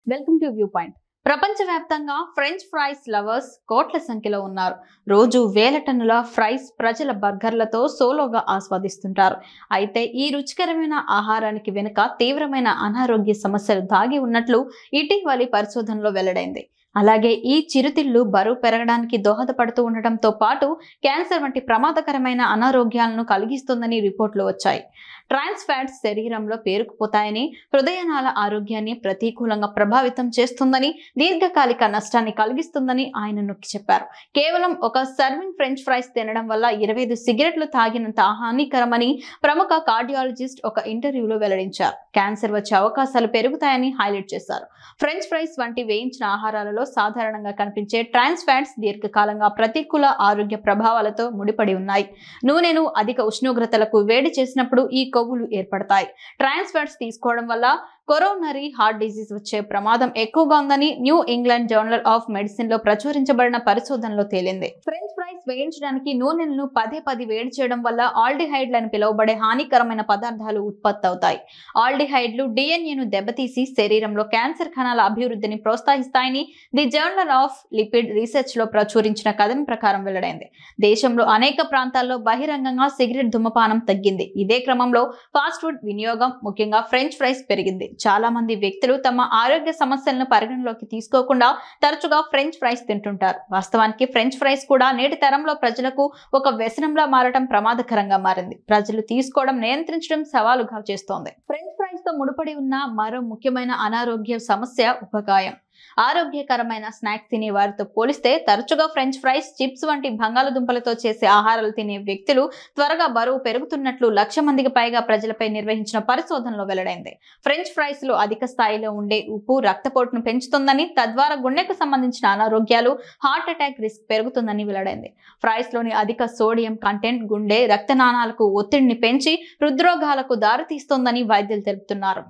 welcome to view point ప్రపంచవ్యాప్తంగా French fries lovers కోట్ల సంఖ్యలో ఉన్నారు రోజు వేల టన్నుల ఫ్రైస్ ప్రజల బర్గర్లతో సోలోగా ఆస్వాదిస్తుంటారు అయితే ఈ రుచికరమైన ఆహారానికి వెనుక తీవ్రమైన అనారోగ్య సమస్యలు దాగి ఉన్నట్లు ఇటీవలి పరిశోధనలో వెల్లడైంది అలాగే ఈ చిరుతిళ్ళు బరువు పెరగడానికి దోహదపడుతూ ఉండటంతో పాటు క్యాన్సర్ వంటి ప్రమాదకరమైన అనారోగ్యాలను కలిగిస్తుందని రిపోర్ట్లు వచ్చాయి ట్రాన్స్ ఫ్యాట్స్ శరీరంలో పేరుకుపోతాయని హృదయనాళ ఆరోగ్యాన్ని ప్రతికూలంగా ప్రభావితం చేస్తుందని దీర్ఘకాలిక నష్టాన్ని కలిగిస్తుందని ఆయన నొక్కి చెప్పారు కేవలం ఒక సర్వింగ్ ఫ్రెంచ్ ఫ్రైస్ తినడం వల్ల ఇరవై ఐదు సిగరెట్లు తాగినంత హానికరమని ప్రముఖ కార్డియాలజిస్ట్ ఒక ఇంటర్వ్యూలో వెల్లడించారు క్యాన్సర్ వచ్చే అవకాశాలు పెరుగుతాయని హైలైట్ చేశారు ఫ్రెంచ్ ఫ్రైస్ వంటి వేయించిన ఆహారాలలో సాధారణంగా కనిపించే ట్రాన్స్ ఫ్యాట్స్ దీర్ఘకాలంగా ప్రతికూల ఆరోగ్య ప్రభావాలతో ముడిపడి ఉన్నాయి నూనెను అధిక ఉష్ణోగ్రతలకు వేడి చేసినప్పుడు ఈ కొవ్వులు ఏర్పడతాయి ట్రాన్స్ ఫ్యాట్స్ తీసుకోవడం వల్ల కొరోనరీ హార్ట్ డిసీజ్ వచ్చే ప్రమాదం ఎక్కువగా ఉందని New England Journal of Medicine లో ప్రచురించబడిన పరిశోధనలో తేలింది ఫ్రెంచ్ ఫ్రైస్ వేయించడానికి నూనెలను పదే పది వేడి చేయడం వల్ల ఆల్డిహైడ్లు అని పిలువబడే హానికరమైన పదార్థాలు ఉత్పత్తి అవుతాయి ఆల్డిహైడ్లు డిఎన్ఏను దెబ్బతీసి శరీరంలో క్యాన్సర్ కణాల అభివృద్ధిని ప్రోత్సహిస్తాయని the Journal of Lipid Research లో ప్రచురించిన కథనం ప్రకారం వెల్లడైంది దేశంలో అనేక ప్రాంతాల్లో బహిరంగంగా సిగరెట్ ధూమపానం తగ్గింది ఇదే క్రమంలో ఫాస్ట్ ఫుడ్ వినియోగం ముఖ్యంగా ఫ్రెంచ్ ఫ్రైస్ పెరిగింది చాలా మంది వ్యక్తులు తమ ఆరోగ్య సమస్యలను పరిగణలోకి తీసుకోకుండా తరచుగా ఫ్రెంచ్ ఫ్రైస్ తింటుంటారు వాస్తవానికి ఫ్రెంచ్ ఫ్రైస్ కూడా నేటి తరంలో ప్రజలకు ఒక వ్యసనంలా మారటం ప్రమాదకరంగా మారింది ప్రజలు తీసుకోవడం నియంత్రించడం సవాలుగా చేస్తోంది ఫ్రెంచ్ ఫ్రైస్ తో ముడిపడి ఉన్న మరో ముఖ్యమైన అనారోగ్య సమస్య ఉపకాయం ఆరోగ్యకరమైన స్నాక్స్ తినే వారితో పోలిస్తే తరచుగా ఫ్రెంచ్ ఫ్రైస్ చిప్స్ వంటి బంగాళదుంపలతో చేసే ఆహారాలు తినే వ్యక్తులు త్వరగా బరువు పెరుగుతున్నట్లు లక్ష మందికి పైగా ప్రజలపై నిర్వహించిన పరిశోధనలో వెల్లడైంది ఫ్రెంచ్ ఫ్రైస్ లో అధిక స్థాయిలో ఉండే ఉప్పు రక్తపోటును పెంచుతుందని తద్వారా గుండెకు సంబంధించిన అనారోగ్యాలు హార్ట్ అటాక్ రిస్క్ పెరుగుతుందని వెల్లడైంది ఫ్రైస్ లోని అధిక సోడియం కంటెంట్ గుండె రక్తనాళాలకు ఒత్తిడిని పెంచి హృద్రోగాలకు దారితీస్తోందని వైద్యులు తెలుపుతున్నారు